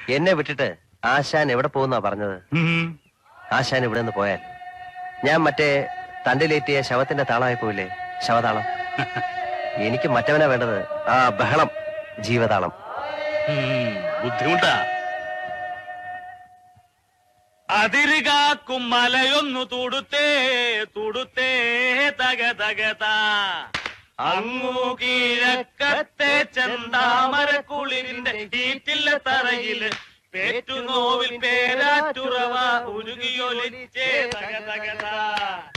എന്നെ വിട്ടിട്ട് ആശാൻ എവിടെ പോകുന്നാ പറഞ്ഞത് ഉം. ആശാൻ ഇവിടെ നിന്ന് പോയാൽ ഞാൻ മറ്റേ തണ്ടിലേറ്റിയ ശവത്തിന്റെ താളമായി പോയില്ലേ ശവതാളം എനിക്ക് മറ്റവനാ വേണ്ടത് ആ ബഹളം ജീവതാളം ഉം. ബുദ്ധിമുട്ടാ അതിരുകാക്കും മലയൊന്നു തുടുത്തേ തുടുത്തേ തക തകത അങ്ങു കിഴക്കത്തെ ചെന്താമര കുളിരിന്റെ ഈറ്റില്ല തറയില് പേറ്റുനോവിൽ പേരാറ്റുറവ ഉരുകിയൊലിച്ചേ തക തകത